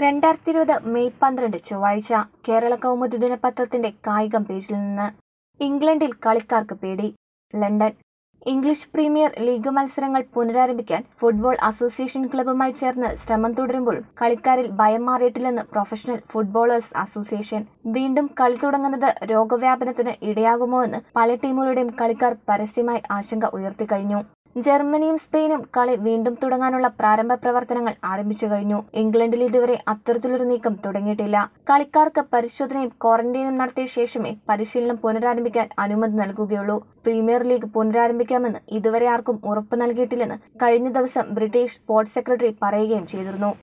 രണ്ടായിരത്തി ഇരുപത് മെയ് പന്ത്രണ്ട് ചൊവ്വാഴ്ച കേരള കൗമുദി ദിനപത്രത്തിന്റെ കായികം പേജിൽ നിന്ന് ഇംഗ്ലണ്ടിൽ കളിക്കാർക്ക് പേടി ലണ്ടൻ ഇംഗ്ലീഷ് പ്രീമിയർ ലീഗ് മത്സരങ്ങൾ പുനരാരംഭിക്കാൻ ഫുട്ബോൾ അസോസിയേഷൻ ക്ലബ്ബുമായി ചേർന്ന് ശ്രമം തുടരുമ്പോൾ കളിക്കാരിൽ ഭയം മാറിയിട്ടില്ലെന്ന് പ്രൊഫഷണൽ ഫുട്ബോളേഴ്സ് അസോസിയേഷൻ വീണ്ടും കളി തുടങ്ങുന്നത് രോഗവ്യാപനത്തിന് ഇടയാകുമോ എന്ന് പല ടീമുകളുടെയും കളിക്കാർ പരസ്യമായി ആശങ്ക ഉയർത്തിക്കഴിഞ്ഞു ജർമ്മനിയും സ്പെയിനും കളി വീണ്ടും തുടങ്ങാനുള്ള പ്രാരംഭ പ്രവർത്തനങ്ങൾ ആരംഭിച്ചു കഴിഞ്ഞു ഇംഗ്ലണ്ടിൽ ഇതുവരെ അത്തരത്തിലൊരു നീക്കം തുടങ്ങിയിട്ടില്ല കളിക്കാർക്ക് പരിശോധനയും ക്വാറന്റൈനും നടത്തിയ ശേഷമേ പരിശീലനം പുനരാരംഭിക്കാൻ അനുമതി നൽകുകയുള്ളൂ പ്രീമിയർ ലീഗ് പുനരാരംഭിക്കാമെന്ന് ഇതുവരെ ആർക്കും ഉറപ്പ് നൽകിയിട്ടില്ലെന്ന് കഴിഞ്ഞ ദിവസം ബ്രിട്ടീഷ് സ്പോർട്സ് സെക്രട്ടറി പറയുകയും ചെയ്തിരുന്നു